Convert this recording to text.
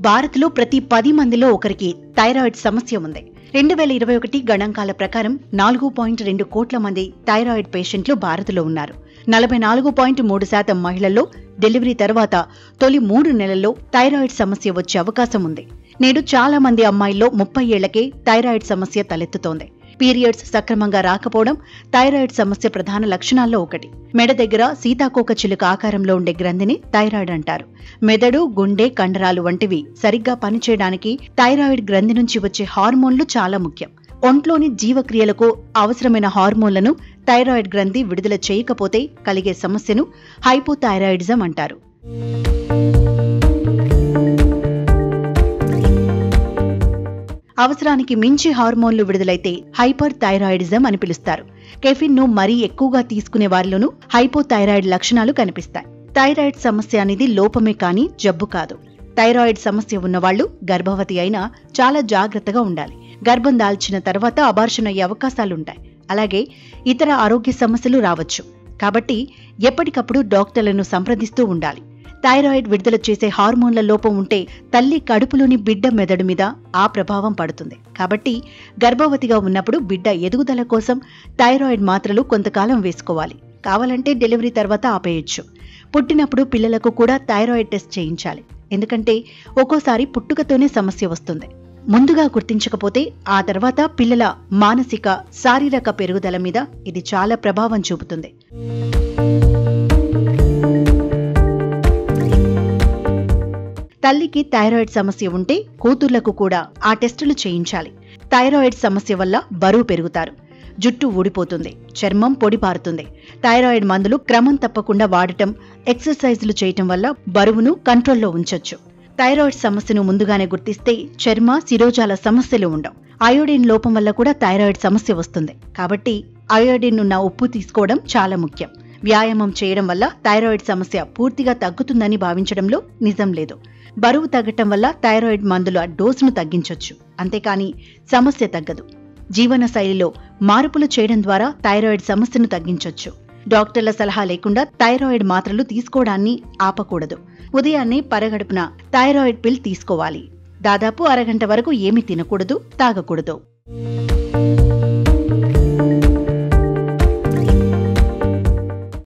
భారత్లో ప్రతి పది మందిలో ఒకరికి థైరాయిడ్ సమస్య ఉంది రెండు వేల ఇరవై ఒకటి గణాంకాల ప్రకారం నాలుగు పాయింట్ రెండు కోట్ల మంది థైరాయిడ్ పేషెంట్లు భారత్లో ఉన్నారు నలభై నాలుగు పాయింట్ మూడు శాతం మహిళల్లో డెలివరీ తర్వాత తొలి మూడు నెలల్లో థైరాయిడ్ సమస్య వచ్చే అవకాశం ఉంది నేడు చాలా మంది అమ్మాయిల్లో ముప్పై ఏళ్లకే థైరాయిడ్ సమస్య తలెత్తుతోంది పీరియడ్స్ సక్రమంగా రాకపోవడం థైరాయిడ్ సమస్య ప్రధాన లక్షణాల్లో ఒకటి మెడ దగ్గర సీతాకోక చిలుక ఆకారంలో ఉండే గ్రంథిని థైరాయిడ్ అంటారు మెదడు గుండె కండరాలు వంటివి సరిగ్గా పనిచేయడానికి థైరాయిడ్ గ్రంథి నుంచి వచ్చే హార్మోన్లు చాలా ముఖ్యం ఒంట్లోని జీవక్రియలకు అవసరమైన హార్మోన్లను థైరాయిడ్ గ్రంథి విడుదల చేయకపోతే కలిగే సమస్యను హైపోథైరాయిడిజం అంటారు అవసరానికి మించి హార్మోన్లు విడుదలైతే హైపర్ థైరాయిడిజం అని పిలుస్తారు కెఫిన్ ను మరీ ఎక్కువగా తీసుకునే వారిలోనూ హైపోథైరాయిడ్ లక్షణాలు కనిపిస్తాయి థైరాయిడ్ సమస్య అనేది లోపమే కానీ జబ్బు కాదు థైరాయిడ్ సమస్య ఉన్నవాళ్లు గర్భవతి అయినా చాలా జాగ్రత్తగా ఉండాలి గర్భం దాల్చిన తర్వాత అబార్షన్ అయ్యే అవకాశాలుంటాయి అలాగే ఇతర ఆరోగ్య సమస్యలు రావచ్చు కాబట్టి ఎప్పటికప్పుడు డాక్టర్లను సంప్రదిస్తూ ఉండాలి థైరాయిడ్ విడుదల చేసే హార్మోన్ల లోపం ఉంటే తల్లి కడుపులోని బిడ్డ మెదడు మీద ఆ ప్రభావం పడుతుంది కాబట్టి గర్భవతిగా ఉన్నప్పుడు బిడ్డ ఎదుగుదల కోసం థైరాయిడ్ మాత్రలు కొంతకాలం వేసుకోవాలి కావాలంటే డెలివరీ తర్వాత ఆపేయొచ్చు పుట్టినప్పుడు పిల్లలకు కూడా థైరాయిడ్ టెస్ట్ చేయించాలి ఎందుకంటే ఒక్కోసారి పుట్టుకతోనే సమస్య వస్తుంది ముందుగా గుర్తించకపోతే ఆ తర్వాత పిల్లల మానసిక శారీరక పెరుగుదల మీద ఇది చాలా ప్రభావం చూపుతుంది తల్లికి థైరాయిడ్ సమస్య ఉంటే కూతుర్లకు కూడా ఆ టెస్టులు చేయించాలి థైరాయిడ్ సమస్య వల్ల బరువు పెరుగుతారు జుట్టు ఊడిపోతుంది చర్మం పొడిపారుతుంది థైరాయిడ్ మందులు క్రమం తప్పకుండా వాడటం ఎక్సర్సైజులు చేయటం వల్ల బరువును కంట్రోల్లో ఉంచొచ్చు థైరాయిడ్ సమస్యను ముందుగానే గుర్తిస్తే చర్మ శిరోజాల సమస్యలు ఉండవు అయోడిన్ లోపం వల్ల కూడా థైరాయిడ్ సమస్య వస్తుంది కాబట్టి అయోడిన్ ఉన్న ఉప్పు తీసుకోవడం చాలా ముఖ్యం వ్యాయామం చేయడం వల్ల థైరాయిడ్ సమస్య పూర్తిగా తగ్గుతుందని భావించడంలో నిజం లేదు బరువు తగ్గటం వల్ల థైరాయిడ్ మందుల డోసును తగ్గించొచ్చు అంతేకాని సమస్య తగ్గదు జీవన శైలిలో మార్పులు చేయడం ద్వారా థైరాయిడ్ సమస్యను తగ్గించొచ్చు డాక్టర్ల సలహా లేకుండా థైరాయిడ్ మాత్రలు తీసుకోవడాన్ని ఆపకూడదు ఉదయాన్నే పరగడుపున థైరాయిడ్ పిల్ తీసుకోవాలి దాదాపు అరగంట వరకు ఏమీ తినకూడదు తాగకూడదు